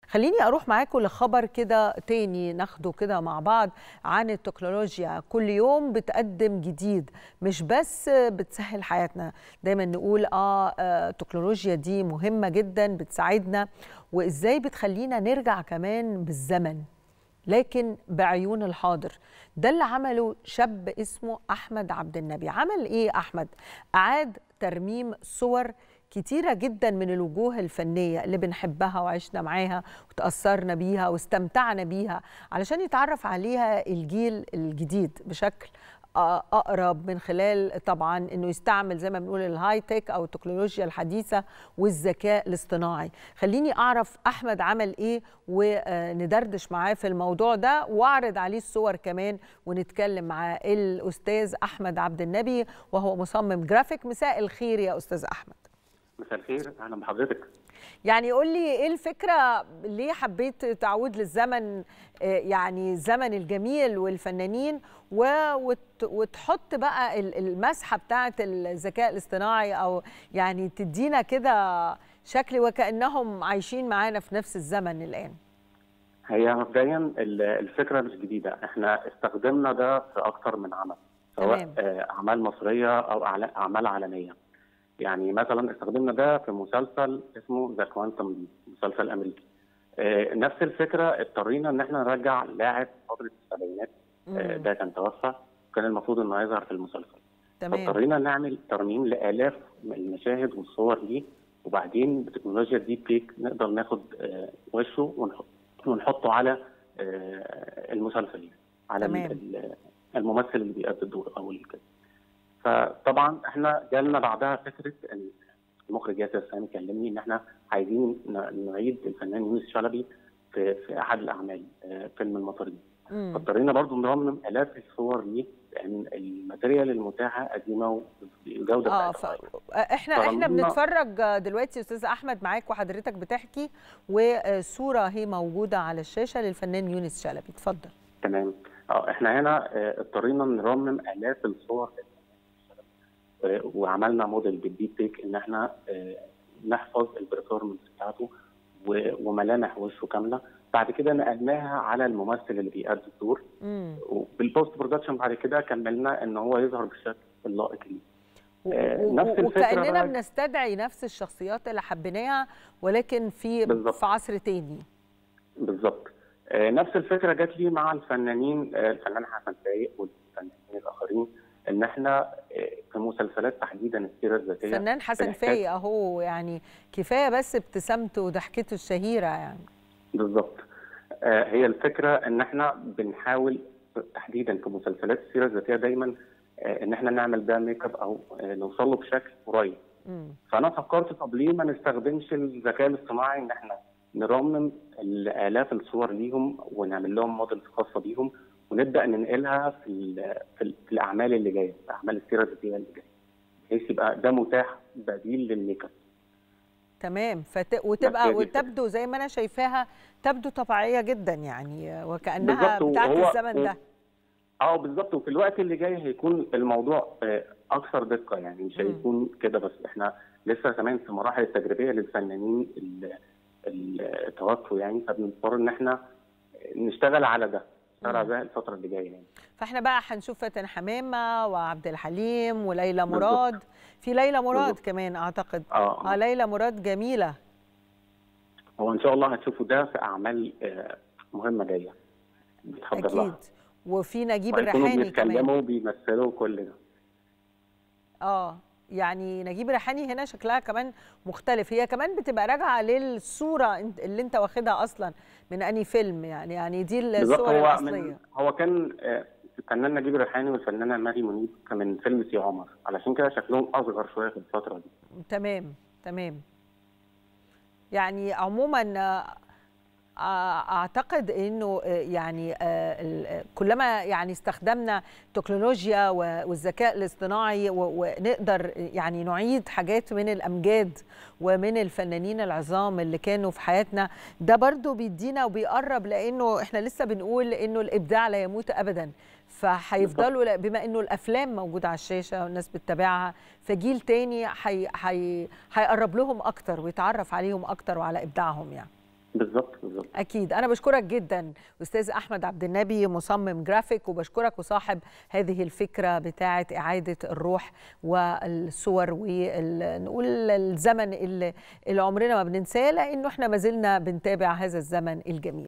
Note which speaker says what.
Speaker 1: خليني اروح معاكم لخبر كده تاني ناخده كده مع بعض عن التكنولوجيا كل يوم بتقدم جديد مش بس بتسهل حياتنا دايما نقول اه التكنولوجيا دي مهمة جدا بتساعدنا وازاي بتخلينا نرجع كمان بالزمن لكن بعيون الحاضر ده اللي عمله شاب اسمه احمد عبد النبي عمل ايه احمد اعاد ترميم صور كتيرة جدا من الوجوه الفنية اللي بنحبها وعشنا معاها وتأثرنا بيها واستمتعنا بيها علشان يتعرف عليها الجيل الجديد بشكل اقرب من خلال طبعا انه يستعمل زي ما بنقول الهاي تك او التكنولوجيا الحديثه والذكاء الاصطناعي خليني اعرف احمد عمل ايه وندردش معاه في الموضوع ده واعرض عليه الصور كمان ونتكلم مع الاستاذ احمد عبد النبي وهو مصمم جرافيك مساء الخير يا استاذ احمد
Speaker 2: مساء الخير اهلا بحضرتك
Speaker 1: يعني قول لي ايه الفكره ليه حبيت تعود للزمن يعني الزمن الجميل والفنانين وتحط بقى المسحه بتاعه الذكاء الاصطناعي او يعني تدينا كده شكل وكانهم عايشين معانا في نفس الزمن الان
Speaker 2: هي مبدئيا الفكره مش جديده احنا استخدمنا ده في اكتر من عمل سواء تمام. اعمال مصريه او اعمال عالميه يعني مثلا استخدمنا ده في مسلسل اسمه ذا كوانتم ليب مسلسل امريكي آه نفس الفكره اضطرينا ان احنا نرجع لاعب فتره السبعينات آه ده كان توفى كان المفروض انه يظهر في المسلسل
Speaker 1: تمام
Speaker 2: اضطرينا نعمل ترميم لالاف المشاهد والصور دي وبعدين بتكنولوجيا ديب بيك نقدر ناخد آه وشه ونحط ونحطه على آه المسلسل يعني على
Speaker 1: تمام.
Speaker 2: الممثل اللي بيأدي الدور او كده فطبعا احنا جالنا بعدها فكره ان المخرج ياسر سامي كلمني ان احنا عايزين نعيد الفنان يونس شلبي في في احد الاعمال فيلم المطريه فاضطرينا برضو نرمم الاف الصور ليه لان الماتيريال المتاحه قديمه وبجوده
Speaker 1: اه ف... احنا احنا بنتفرج دلوقتي استاذ احمد معاك وحضرتك بتحكي وصوره هي موجوده على الشاشه للفنان يونس شلبي اتفضل
Speaker 2: تمام اه احنا هنا اضطرينا نرمم الاف الصور وعملنا موديل بالديب بيك ان احنا نحفظ البرفورمنس بتاعته وملامح وشه كامله بعد كده نقلناها على الممثل اللي بيأدي الدور وبالبوست برودكشن بعد كده كملنا ان هو يظهر بالشكل اللائق ليه
Speaker 1: نفس الفكره وكاننا بنستدعي نفس الشخصيات اللي حبيناها ولكن في بالزبط. في عصر تاني
Speaker 2: بالظبط نفس الفكره جات لي مع الفنانين الفنان حسن فايق والفنانين الاخرين ان احنا في مسلسلات تحديدا السيره الذاتيه
Speaker 1: فنان حسن فايق اهو يعني كفايه بس ابتسامته وضحكته الشهيره يعني
Speaker 2: بالظبط آه هي الفكره ان احنا بنحاول تحديدا في مسلسلات السيره الذاتيه دايما آه ان احنا نعمل ده ميك اب او آه نوصل له بشكل قريب فانا فكرت طب ليه ما نستخدمش الذكاء الاصطناعي ان احنا نرمم الالاف الصور ليهم ونعمل لهم موديلز خاصه بيهم ونبدا ننقلها في في, في الاعمال اللي جايه في اعمال السيره الذاتيه اللي جايه بحيث يبقى ده متاح بديل للميك اب
Speaker 1: تمام فت... وتبقى وتبدو زي ما انا شايفاها تبدو طبيعيه جدا يعني وكانها بتاعت الزمن ده
Speaker 2: اه بالظبط وفي الوقت اللي جاي هيكون الموضوع اكثر دقه يعني مش هيكون كده بس احنا لسه كمان في مراحل التجريبيه للفنانين اللي توفوا يعني فبنضطر ان احنا نشتغل على ده نشتغل ده الفتره اللي جايه يعني
Speaker 1: فاحنا بقى هنشوف فاتن حمامه وعبد الحليم وليلى مراد بالزبط. في ليلى مراد بالزبط. كمان اعتقد
Speaker 2: اه,
Speaker 1: آه ليلى مراد جميله
Speaker 2: هو ان شاء الله هتشوفوا ده في اعمال مهمه جايه
Speaker 1: اكيد لها. وفي نجيب الريحاني كمان
Speaker 2: بيتكلموا وبيمثلوا كل ده
Speaker 1: اه يعني نجيب الريحاني هنا شكلها كمان مختلف هي كمان بتبقى راجعه للصوره اللي انت واخدها اصلا من اني فيلم يعني يعني دي الصور
Speaker 2: هو
Speaker 1: الاصليه
Speaker 2: من هو كان الفنان نجيب الريحاني والفنانه ماري منيب كان من فيلم سي عمر علشان كده شكلهم اصغر شويه في الفتره دي
Speaker 1: تمام تمام يعني عموما اعتقد انه يعني كلما يعني استخدمنا التكنولوجيا والذكاء الاصطناعي ونقدر يعني نعيد حاجات من الامجاد ومن الفنانين العظام اللي كانوا في حياتنا ده برضو بيدينا وبيقرب لانه احنا لسه بنقول انه الابداع لا يموت ابدا فهيفضلوا بما انه الافلام موجوده على الشاشه والناس بتتابعها فجيل تاني هيقرب لهم اكتر ويتعرف عليهم اكتر وعلى ابداعهم يعني
Speaker 2: بالظبط بالظبط
Speaker 1: اكيد انا بشكرك جدا استاذ احمد عبد النبي مصمم جرافيك وبشكرك وصاحب هذه الفكره بتاعه اعاده الروح والصور ونقول الزمن اللي, اللي عمرنا ما بننساه لانه احنا ما زلنا بنتابع هذا الزمن الجميل